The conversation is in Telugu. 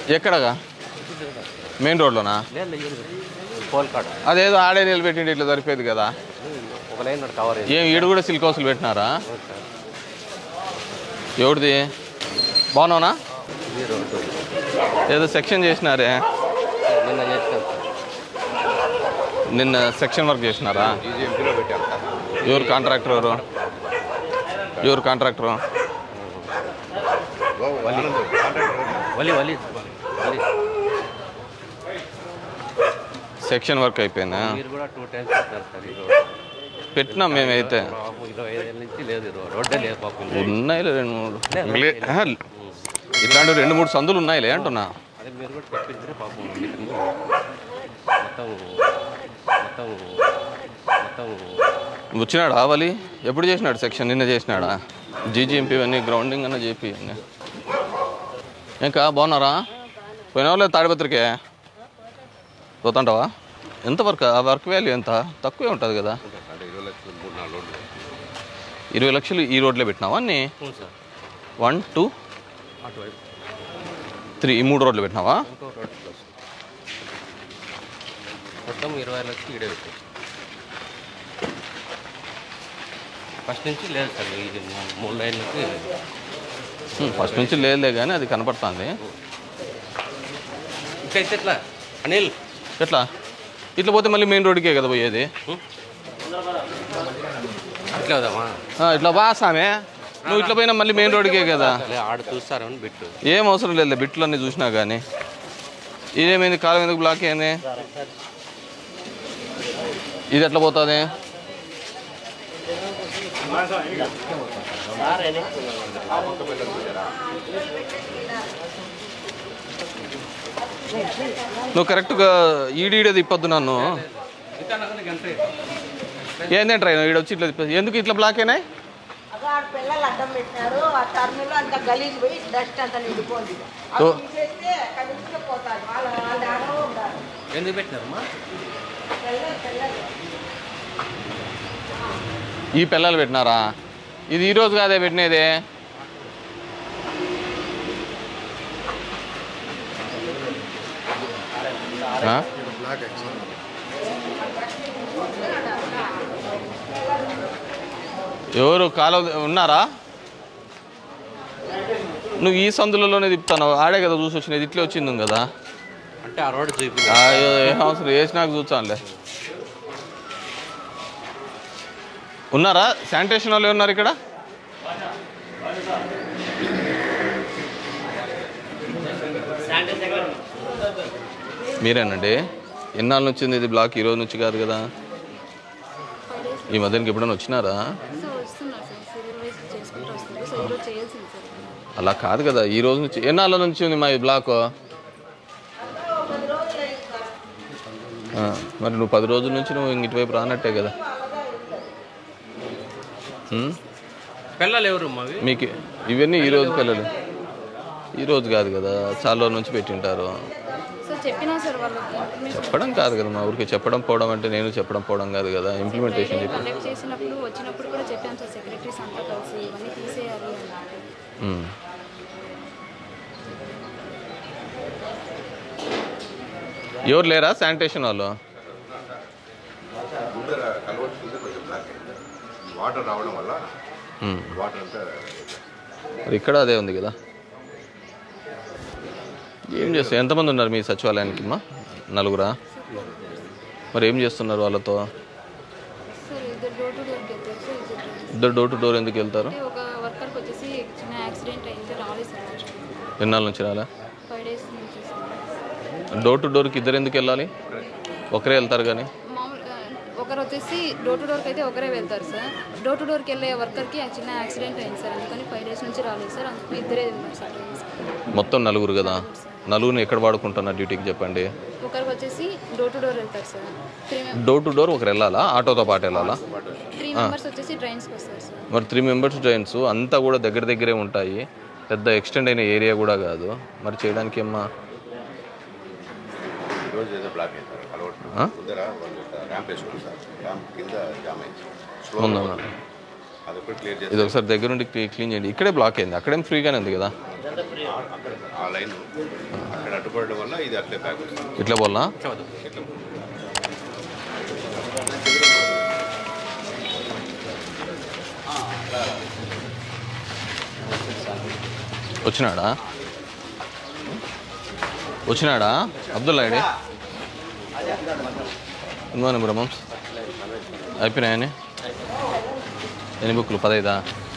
ఎక్కడగా మెయిన్ రోడ్లోనా లేదు లేదు పోల్కాడ అదేదో ఆడే నిలబెట్టిండి ఇట్లా సరిపోయేది కదా ఒక లైన్ నాడు కవర్ ఏం ఈడు కూడా సిల్క్ హౌస్లు పెట్టినారా సార్ ఎవరిది బాగున్నావునా ఇది రోడ్డు ఏదో సెక్షన్ చేసినారే నిన్న చేస్తాం సార్ నిన్న సెక్షన్ వర్క్ చేసినారా జీజీఎంపీలో పెట్టాం సార్ ఎవరు కాంట్రాక్టర్ ఎవరు ఎవరు కాంట్రాక్టర్ వలి వలి వలి సెక్షన్ వర్క్ అయిపోయిందా మీరు కూడా టూ టైమ్స్ పెట్టారు సార్ ఈ రోడ్డు పెట్టినాం మేమైతే పాపం ఇరవై ఐదేళ్ళ నుంచి లేదు ఈ రోడ్డు. రోడ్డే లేదు పాపం ఉన్నాయి రెండు మూడు ఇంగ్లీ- ఆహా, ఇట్లాంటి రెండు మూడు సందులు ఉన్నాయిలే అంటున్నా అదే మీరు కూడా తెప్పించే పాపం ఇక్కడ మొత్తం మొత్తం మొత్తం వచ్చినాడా ఆవలి ఎప్పుడు చేసినాడు సెక్షన్ నిన్న చేసినాడా జీజీఎంపీ అన్నీ గ్రౌండింగ్ అన్న చేపి అన్నీ ఇంకా బాగున్నారా పోయిన వాళ్ళు తాడిపత్రికే పోతుంటావా ఎంత వర్క్ ఆ వర్క్ వాల్యూ ఎంత తక్కువే ఉంటుంది కదా ఇరవై లక్షలు మూడు నాలుగు రోడ్లు ఇరవై లక్షలు ఈ రోడ్లే పెట్టినావా అన్నీ అవును సార్ వన్ టూ అటువైపు త్రీ ఈ మూడు రోడ్లు పెట్టినావా ఇంకో రోడ్డు ప్లస్ మొత్తం ఇరవై లక్షలు ఈడే పెట్టారు ఫస్ట్ నుంచి లేదు సార్ ఇది మూడు లైన్లకి హ్మ్, ఫస్ట్ నుంచి లేదులే కానీ అది కనపడుతుంది ఇక్కడైతే ఎట్లా అనిల్ ఎట్లా ఇట్లా పోతే మళ్ళీ మెయిన్ రోడ్కే కదా పోయేది ఇట్లా వదామా ఆ, ఇట్లా బా సామే నువ్వు ఇట్లా పోయినా మళ్ళీ మెయిన్ రోడ్కే కదా లే, ఆడ చూస్తారని బిట్టు ఏం అవసరం లేదు బిట్లు అన్నీ చూసినా కానీ ఇదేమైంది కాలం ఎందుకు బ్లాక్ అయింది ఇది ఎట్లా పోతుంది నువ్వు కరెక్ట్గా ఈడీడే తిప్పొద్దు నన్ను ఏందేంటి ట్రైన్ ఈడ వచ్చి ఇట్లా తిప్పేది. ఎందుకు ఇట్లా బ్లాక్ అయినాయి అక్కడ ఆడ పిల్లలు అడ్డం పెట్టినారు ఆ టర్మిలో అంత గలీజ్ పోయి డస్ట్ అంతా నిండిపోయింది ఓ. అవి తీసేస్తే కదిలిస్తే పోతారు వాళ్ళ వాళ్ళ ఆడో ఉండాలి ఎందుకు పెట్టినారమ్మా పిల్లలు పిల్లలు ఈ పిల్లలు పెట్టినారా ఇది ఈ రోజు కాదే పెట్టినది ఆ? ఎవరు కాలువ ఉన్నారా నువ్వు ఈ సందులలోనే తిప్పుతాను ఆడే కదా చూసి వచ్చినది ఇట్లే వచ్చింది కదా అంటే ఆ రోడ్డు చూపి అయ్యో ఏం అవసరం వేసినాక చూస్తానులే ఉన్నారా శానిటేషన్ వాళ్ళు ఉన్నారు ఇక్కడ మీరేనండి ఎన్నాళ్ళ నుంచి ఉంది ఇది బ్లాక్ ఈ రోజు నుంచి కాదు కదా ఈ మధ్యనకి ఎప్పుడైనా వచ్చినారా సో వస్తున్నారు సార్ సీరియల్ వైజ్ చేసుకుంటూ వస్తున్నారు సో ఈరోజు చేయాల్సింది సార్ అలా కాదు కదా ఈ రోజు నుంచి ఎన్నాళ్ళ నుంచి ఉంది మా ఈ బ్లాక్ ఆ, మరి నువ్వు పది రోజుల నుంచి నువ్వు ఇంక ఇటువైపు రానట్టే కదా ఉం? పిల్లలు ఎవరు మావి మీకు ఇవన్నీ ఈ రోజు పిల్లలు ఈ రోజు కాదు కదా చాలా రోజుల నుంచి పెట్టింటారు సో చెప్పినా సార్ వాళ్ళకి ఇన్ఫర్మేషన్ చెప్పడం కాదు కదా మా ఊరికి చెప్పడం పోవడం అంటే నేను చెప్పడం పోవడం కాదు కదా ఇంప్లిమెంటేషన్ చెప్పి కండక్ట్ చేసినప్పుడు వచ్చినప్పుడు కూడా చెప్పాను సార్ సెక్రటరీస్ అంతా కలిసి ఇవన్నీ తీసేయాలి అని ఉం. ఎవరు లేరా శానిటేషన్ వాళ్ళు ముందర కలవట్టు ఉంది కొంచెం బ్లాక్ అయింది వాటర్ రావడం వల్ల ఉం. వాటర్ అంతా మరి ఇక్కడ అదే ఉంది కదా ఏం చేస్తారు ఎంతమంది ఉన్నారు మీ సచివాలయానికి అమ్మా నలుగురా మరి ఏం చేస్తున్నారు వాళ్ళతో సార్ ఇద్దరు డోర్ టు డోర్కి వెళ్తారు సార్ ఇద్దరు ఇద్దరు డోర్ టు డోర్ ఎందుకు వెళ్తారు అంటే ఒక వర్కర్కి వచ్చేసి చిన్న యాక్సిడెంట్ అయింది రాలేదు సార్ ఎన్నాళ్ళ నుంచి రాలా ఫైవ్ డేస్ నుంచి సార్ డోర్ టు డోర్కి ఇద్దరు ఎందుకు వెళ్ళాలి ఒకరే వెళ్తారు కానీ మామూలుగా ఒకరు వచ్చేసి డోర్ టు డోర్కి అయితే ఒకరే వెళ్తారు సార్ డోర్ టు డోర్కి వెళ్ళే వర్కర్కి చిన్న యాక్సిడెంట్ అయింది సార్ అందుకని ఫైవ్ డేస్ నుంచి రాలేదు సార్ అందుకు ఇద్దరే వెళ్తారు సార్ మొత్తం నలుగురు కదా నలుగురిని ఎక్కడ వాడుకుంటున్నారు డ్యూటీకి చెప్పండి ఒకరికి వచ్చేసి డోర్ టు డోర్ వెళ్తారు sir three door to door ఒకరు వెళ్ళాలా ఆటోతో పాటు వెళ్ళాలా త్రీ మెంబర్స్ వచ్చేసి ట్రైన్స్కి వస్తారు సార్ మరి త్రీ మెంబర్స్ ట్రైన్స్ అంతా కూడా దగ్గర దగ్గరే ఉంటాయి పెద్ద ఎక్స్టెండ్ అయిన ఏరియా కూడా కాదు మరి చేయడానికి ఏమ్మా ఈరోజు ఏదో బ్లాక్ అయింది సార్ కలవట్టు ఆ? ముందర వాళ్ళు ర్యాంప్ వేసుకున్నారు సార్ ర్యాంప్ కింద జామ్ అయింది స్లో ఉందా అది ఒకటి క్లియర్ ఇది చేసి ఒకసారి దగ్గర నుండి క్లీ- క్లీన్ చేయండి ఇక్కడే బ్లాక్ అయింది అక్కడేం ఫ్రీగానే ఉంది కదా అక్కడ ఆ లైన్ అక్కడ అడ్డుపడడం వల్ల ఇది అట్లే బ్యాక్ వస్తుంది ఇట్లా పోలా చదువు ఇట్లా వచ్చినాడా వచ్చినాడా అబ్దుల్లా ఐడి గుడ్ మార్నింగ్ బ్రహ్మమ్స్ అయిపోయినాయని ఎన్ని బుక్లు పదైదా